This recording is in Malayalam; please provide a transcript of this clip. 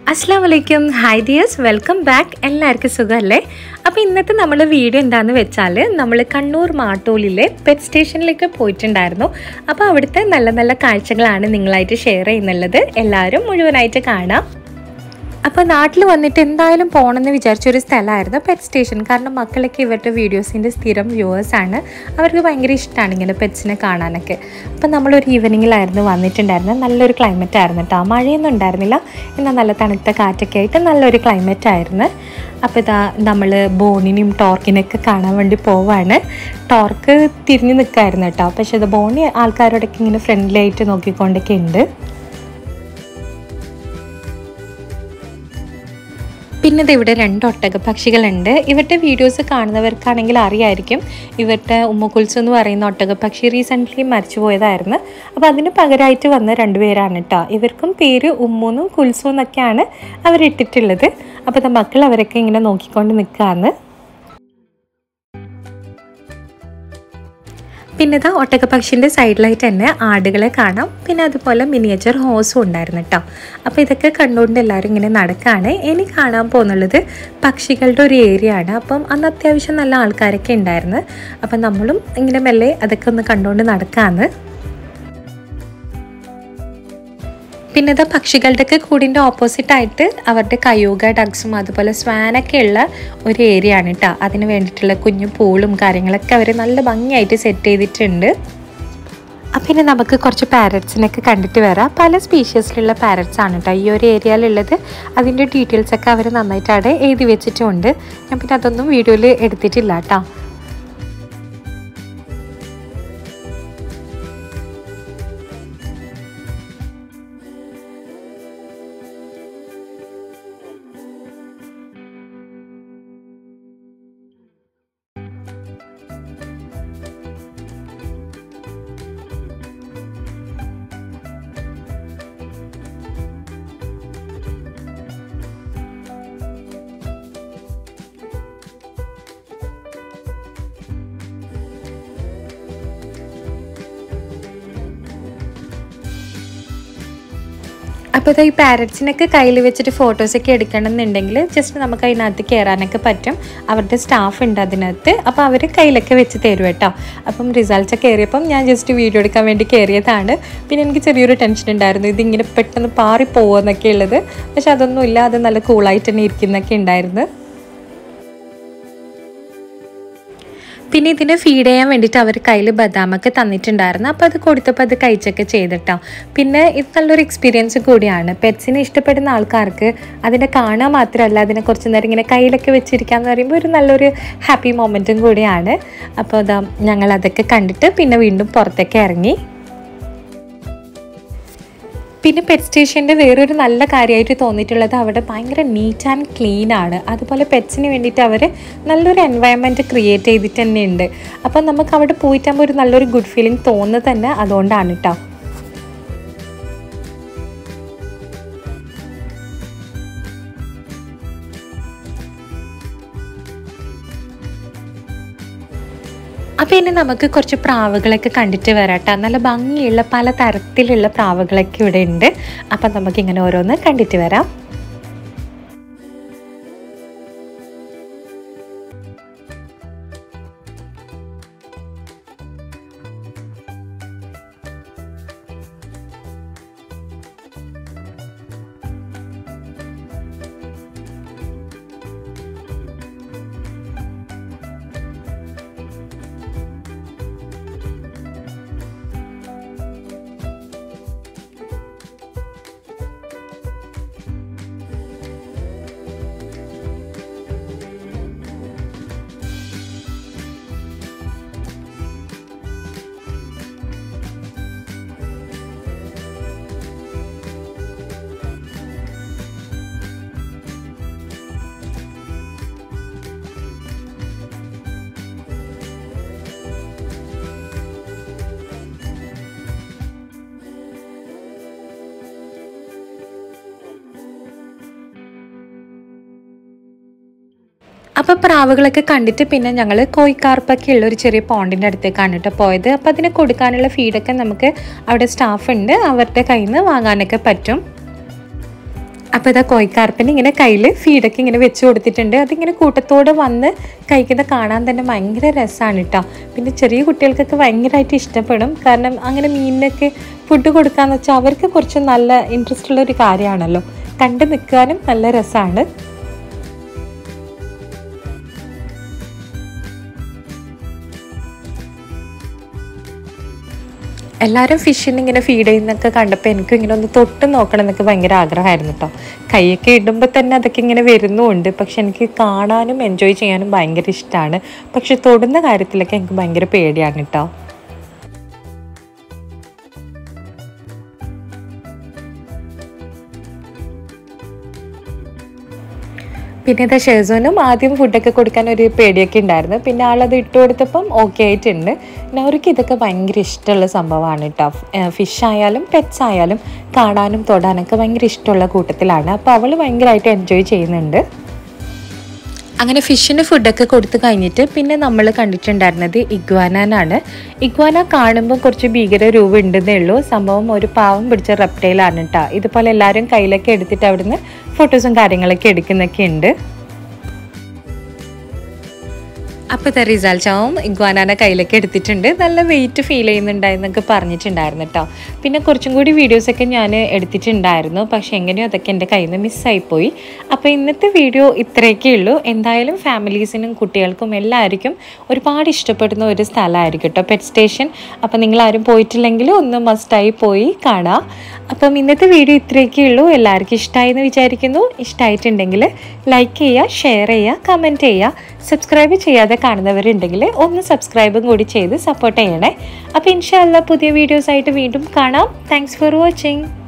അസ്സാം വലൈക്കും ഹായ് ഡിയേഴ്സ് വെൽക്കം ബാക്ക് എല്ലാവർക്കും സുഖമല്ലേ അപ്പോൾ ഇന്നത്തെ നമ്മൾ വീഡിയോ എന്താണെന്ന് വെച്ചാൽ നമ്മൾ കണ്ണൂർ മാട്ടൂലിലെ പെറ്റ് സ്റ്റേഷനിലേക്ക് പോയിട്ടുണ്ടായിരുന്നു അപ്പോൾ അവിടുത്തെ നല്ല നല്ല കാഴ്ചകളാണ് നിങ്ങളായിട്ട് ഷെയർ ചെയ്യുന്നുള്ളത് എല്ലാവരും മുഴുവനായിട്ട് കാണാം അപ്പോൾ നാട്ടിൽ വന്നിട്ട് എന്തായാലും പോകണമെന്ന് വിചാരിച്ചൊരു സ്ഥലമായിരുന്നു പെറ്റ് സ്റ്റേഷൻ കാരണം മക്കളൊക്കെ ഇവരുടെ വീഡിയോസിൻ്റെ സ്ഥിരം വ്യൂവേഴ്സാണ് അവർക്ക് ഭയങ്കര ഇഷ്ടമാണ് ഇങ്ങനെ പെറ്റ്സിനെ കാണാനൊക്കെ അപ്പോൾ നമ്മളൊരു ഈവനിങ്ങിലായിരുന്നു വന്നിട്ടുണ്ടായിരുന്നത് നല്ലൊരു ക്ലൈമറ്റ് ആയിരുന്നു കേട്ടോ മഴയൊന്നും ഉണ്ടായിരുന്നില്ല എന്നാൽ നല്ല തണുത്ത കാറ്റൊക്കെ ആയിട്ട് നല്ലൊരു ക്ലൈമറ്റ് ആയിരുന്നു അപ്പോൾ ഇതാ നമ്മൾ ബോണിനെയും ടോർക്കിനെയൊക്കെ കാണാൻ വേണ്ടി പോവാണ് ടോർക്ക് തിരിഞ്ഞ് നിൽക്കായിരുന്നു കേട്ടോ പക്ഷേ ഇത് ബോണി ആൾക്കാരോടൊക്കെ ഇങ്ങനെ ഫ്രണ്ട്ലി ആയിട്ട് നോക്കിക്കൊണ്ടൊക്കെ ഉണ്ട് പിന്നെ ഇത് ഇവിടെ രണ്ട് ഒട്ടക പക്ഷികളുണ്ട് ഇവരുടെ വീഡിയോസ് കാണുന്നവർക്കാണെങ്കിൽ അറിയായിരിക്കും ഇവരുടെ ഉമ്മക്കുൽസ് എന്ന് പറയുന്ന ഒട്ടക പക്ഷി റീസെൻ്റ്ലി മരിച്ചു പോയതായിരുന്നു അപ്പോൾ അതിന് പകരമായിട്ട് വന്ന രണ്ടുപേരാണ് കേട്ടോ ഇവർക്കും പേര് ഉമ്മുന്നും കുൽസും എന്നൊക്കെയാണ് അവരിട്ടിട്ടുള്ളത് അപ്പോൾ ഇത് മക്കൾ അവരൊക്കെ ഇങ്ങനെ നോക്കിക്കൊണ്ട് നിൽക്കുകയാണ് പിന്നെ ഇതാ ഒട്ടകപ്പക്ഷിൻ്റെ സൈഡിലായിട്ട് തന്നെ ആടുകളെ കാണാം പിന്നെ അതുപോലെ മിനിയേച്ചർ ഹോസും ഉണ്ടായിരുന്നു കേട്ടോ അപ്പോൾ ഇതൊക്കെ കണ്ടുകൊണ്ട് എല്ലാവരും ഇങ്ങനെ നടക്കുകയാണ് ഇനി കാണാൻ പോകുന്നുള്ളത് പക്ഷികളുടെ ഒരു ഏരിയ ആണ് അപ്പം അന്ന് അത്യാവശ്യം നല്ല ആൾക്കാരൊക്കെ ഉണ്ടായിരുന്നു അപ്പം നമ്മളും ഇങ്ങനെ മെല്ലെ അതൊക്കെ ഒന്ന് കണ്ടുകൊണ്ട് നടക്കുകയാണ് പിന്നെ ഇതാ പക്ഷികളുടെയൊക്കെ കൂടിൻ്റെ ഓപ്പോസിറ്റ് ആയിട്ട് അവരുടെ കയ്യൂക ഡഗ്സും അതുപോലെ സ്വാനൊക്കെ ഉള്ള ഒരു ഏരിയ ആണ് കേട്ടോ അതിന് വേണ്ടിയിട്ടുള്ള കുഞ്ഞു പൂളും കാര്യങ്ങളൊക്കെ അവർ നല്ല ഭംഗിയായിട്ട് സെറ്റ് ചെയ്തിട്ടുണ്ട് അപ്പം ഇനി നമുക്ക് കുറച്ച് പാരറ്റ്സിനൊക്കെ കണ്ടിട്ട് വരാം പല സ്പീഷ്യസിലുള്ള പാരറ്റ്സ് ആണ് കേട്ടോ ഈ ഒരു ഏരിയയിലുള്ളത് അതിൻ്റെ ഡീറ്റെയിൽസ് ഒക്കെ അവർ നന്നായിട്ട് അവിടെ എഴുതി വെച്ചിട്ടുമുണ്ട് ഞാൻ പിന്നെ അതൊന്നും വീഡിയോയിൽ എടുത്തിട്ടില്ല കേട്ടോ അപ്പോൾ ഈ പാരറ്റ്സിനൊക്കെ കയ്യിൽ വെച്ചിട്ട് ഫോട്ടോസൊക്കെ എടുക്കണം എന്നുണ്ടെങ്കിൽ ജസ്റ്റ് നമുക്ക് അതിനകത്ത് കയറാനൊക്കെ പറ്റും അവരുടെ സ്റ്റാഫ് ഉണ്ട് അതിനകത്ത് അപ്പോൾ അവർ കയ്യിലൊക്കെ വെച്ച് തരും കേട്ടോ അപ്പം റിസൾട്ട്സ് കയറിയപ്പം ഞാൻ ജസ്റ്റ് വീഡിയോ എടുക്കാൻ വേണ്ടി കയറിയതാണ് പിന്നെ എനിക്ക് ചെറിയൊരു ടെൻഷൻ ഉണ്ടായിരുന്നു ഇതിങ്ങനെ പെട്ടെന്ന് പാറി പോകുമെന്നൊക്കെ ഉള്ളത് പക്ഷെ അതൊന്നും ഇല്ല അത് നല്ല കൂളായിട്ട് തന്നെ ഇരിക്കുന്നൊക്കെ ഉണ്ടായിരുന്നു പിന്നെ ഇതിന് ഫീഡ് ചെയ്യാൻ വേണ്ടിയിട്ട് അവർ കയ്യിൽ ബദാമൊക്കെ തന്നിട്ടുണ്ടായിരുന്നു അപ്പോൾ അത് കൊടുത്തപ്പോൾ അത് കഴിച്ചൊക്കെ ചെയ്തിട്ടോ പിന്നെ ഇത് നല്ലൊരു എക്സ്പീരിയൻസ് കൂടിയാണ് പെറ്റ്സിനെ ഇഷ്ടപ്പെടുന്ന ആൾക്കാർക്ക് അതിനെ കാണാൻ മാത്രമല്ല അതിനെ കുറച്ച് നേരം ഇങ്ങനെ കയ്യിലൊക്കെ വെച്ചിരിക്കുക എന്ന് പറയുമ്പോൾ ഒരു നല്ലൊരു ഹാപ്പി മൊമെൻറ്റും കൂടിയാണ് അപ്പോൾ അതാ ഞങ്ങൾ അതൊക്കെ കണ്ടിട്ട് പിന്നെ വീണ്ടും പുറത്തേക്ക് ഇറങ്ങി പിന്നെ പെറ്റ് സ്റ്റേഷൻ്റെ വേറൊരു നല്ല കാര്യമായിട്ട് തോന്നിയിട്ടുള്ളത് അവിടെ ഭയങ്കര നീറ്റ് ആൻഡ് ക്ലീൻ ആണ് അതുപോലെ പെറ്റ്സിന് വേണ്ടിയിട്ട് അവർ നല്ലൊരു എൻവയൺമെൻറ്റ് ക്രിയേറ്റ് ചെയ്തിട്ട് തന്നെ ഉണ്ട് അപ്പം നമുക്ക് അവിടെ പോയിട്ടാകുമ്പോൾ ഒരു നല്ലൊരു ഗുഡ് ഫീലിംഗ് തോന്നുന്നത് തന്നെ അതുകൊണ്ടാണ് കേട്ടോ അപ്പോൾ ഇനി നമുക്ക് കുറച്ച് പ്രാവുകളൊക്കെ കണ്ടിട്ട് വരാട്ടോ നല്ല ഭംഗിയുള്ള പല തരത്തിലുള്ള പ്രാവുകളൊക്കെ ഇവിടെ ഉണ്ട് അപ്പം നമുക്കിങ്ങനെ ഓരോന്ന് കണ്ടിട്ട് വരാം അപ്പോൾ പ്രാവുകളൊക്കെ കണ്ടിട്ട് പിന്നെ ഞങ്ങൾ കോഴിക്കാർപ്പൊക്കെ ഉള്ള ഒരു ചെറിയ പോണ്ടിൻ്റെ അടുത്തേക്കാണ് കേട്ടോ പോയത് അപ്പോൾ അതിന് കൊടുക്കാനുള്ള ഫീഡൊക്കെ നമുക്ക് അവിടെ സ്റ്റാഫ് ഉണ്ട് അവരുടെ കയ്യിൽ നിന്ന് വാങ്ങാനൊക്കെ പറ്റും അപ്പോൾ ഇതാ കോഴിക്കാർപ്പിന് ഇങ്ങനെ കയ്യിൽ ഫീഡൊക്കെ ഇങ്ങനെ വെച്ച് കൊടുത്തിട്ടുണ്ട് അതിങ്ങനെ കൂട്ടത്തോടെ വന്ന് കഴിക്കുന്ന കാണാൻ തന്നെ ഭയങ്കര രസമാണ് കേട്ടോ പിന്നെ ചെറിയ കുട്ടികൾക്കൊക്കെ ഭയങ്കരമായിട്ട് ഇഷ്ടപ്പെടും കാരണം അങ്ങനെ മീനിനൊക്കെ ഫുഡ് കൊടുക്കാന്ന് വെച്ചാൽ അവർക്ക് കുറച്ച് നല്ല ഇൻട്രസ്റ്റ് ഉള്ള ഒരു കാര്യമാണല്ലോ കണ്ടു നിൽക്കാനും നല്ല രസമാണ് എല്ലാവരും ഫിഷിന് ഇങ്ങനെ ഫീഡ് ചെയ്യുന്നൊക്കെ കണ്ടപ്പോൾ എനിക്കും ഇങ്ങനെ ഒന്ന് തൊട്ട് നോക്കണം എന്നൊക്കെ ഭയങ്കര ആഗ്രഹമായിരുന്നു കേട്ടോ കൈയൊക്കെ ഇടുമ്പോൾ തന്നെ അതൊക്കെ ഇങ്ങനെ വരുന്നുമുണ്ട് പക്ഷെ എനിക്ക് കാണാനും എൻജോയ് ചെയ്യാനും ഭയങ്കര ഇഷ്ടമാണ് പക്ഷെ തൊടുന്ന കാര്യത്തിലൊക്കെ എനിക്ക് ഭയങ്കര പേടിയാണ് കേട്ടോ പിന്നെ ഇത് ഷെസോനും ആദ്യം ഫുഡൊക്കെ കൊടുക്കാൻ ഒരു പേടിയൊക്കെ ഉണ്ടായിരുന്നു പിന്നെ ആളത് ഇട്ട് കൊടുത്തപ്പം ഓക്കെ ആയിട്ടുണ്ട് പിന്നെ അവർക്ക് ഇതൊക്കെ ഭയങ്കര ഇഷ്ടമുള്ള സംഭവമാണ് കേട്ടോ ഫിഷ് ആയാലും പെറ്റ്സ് ആയാലും കാണാനും തൊടാനൊക്കെ ഭയങ്കര ഇഷ്ടമുള്ള കൂട്ടത്തിലാണ് അപ്പോൾ അവൾ ഭയങ്കരമായിട്ട് എൻജോയ് ചെയ്യുന്നുണ്ട് അങ്ങനെ ഫിഷിന് ഫുഡൊക്കെ കൊടുത്തു കഴിഞ്ഞിട്ട് പിന്നെ നമ്മൾ കണ്ടിട്ടുണ്ടായിരുന്നത് ഇഗ്വാനാനാണ് ഇഗ്വാന കാണുമ്പോൾ കുറച്ച് ഭീകര രൂപം ഉണ്ടെന്നേ ഉള്ളൂ സംഭവം ഒരു പാവം പിടിച്ച റെപ്റ്റൈലാണ് കേട്ടോ ഇതുപോലെ എല്ലാവരും കയ്യിലൊക്കെ എടുത്തിട്ട് അവിടുന്ന് ഫോട്ടോസും കാര്യങ്ങളൊക്കെ എടുക്കുന്നൊക്കെ ഉണ്ട് അപ്പോൾ ഇതാ റിസാൽച്ചാവും ഇഗ്വാനാനെ കയ്യിലൊക്കെ എടുത്തിട്ടുണ്ട് നല്ല വെയിറ്റ് ഫീൽ ചെയ്യുന്നുണ്ടായെന്നൊക്കെ പറഞ്ഞിട്ടുണ്ടായിരുന്നു കേട്ടോ പിന്നെ കുറച്ചും കൂടി വീഡിയോസൊക്കെ ഞാൻ എടുത്തിട്ടുണ്ടായിരുന്നു പക്ഷേ എങ്ങനെയോ അതൊക്കെ എൻ്റെ കയ്യിൽ നിന്ന് മിസ്സായിപ്പോയി അപ്പോൾ ഇന്നത്തെ വീഡിയോ ഇത്രയൊക്കെ ഉള്ളൂ എന്തായാലും ഫാമിലീസിനും കുട്ടികൾക്കും എല്ലാവർക്കും ഒരുപാട് ഇഷ്ടപ്പെടുന്ന ഒരു സ്ഥലമായിരിക്കും കേട്ടോ പെറ്റ് സ്റ്റേഷൻ അപ്പോൾ നിങ്ങളാരും പോയിട്ടില്ലെങ്കിൽ ഒന്ന് മസ്റ്റായി പോയി കാണാം അപ്പം ഇന്നത്തെ വീഡിയോ ഇത്രയൊക്കെ ഉള്ളൂ എല്ലാവർക്കും ഇഷ്ടമായി എന്ന് വിചാരിക്കുന്നു ഇഷ്ടമായിട്ടുണ്ടെങ്കിൽ ലൈക്ക് ചെയ്യുക ഷെയർ ചെയ്യുക കമൻറ്റ് ചെയ്യുക സബ്സ്ക്രൈബ് ചെയ്യാതെ കാണുന്നവരുണ്ടെങ്കിൽ ഒന്ന് സബ്സ്ക്രൈബും കൂടി ചെയ്ത് സപ്പോർട്ട് ചെയ്യണേ അപ്പോൾ ഇൻഷാല്ല പുതിയ വീഡിയോസ് ആയിട്ട് വീണ്ടും കാണാം താങ്ക്സ് ഫോർ വാച്ചിങ്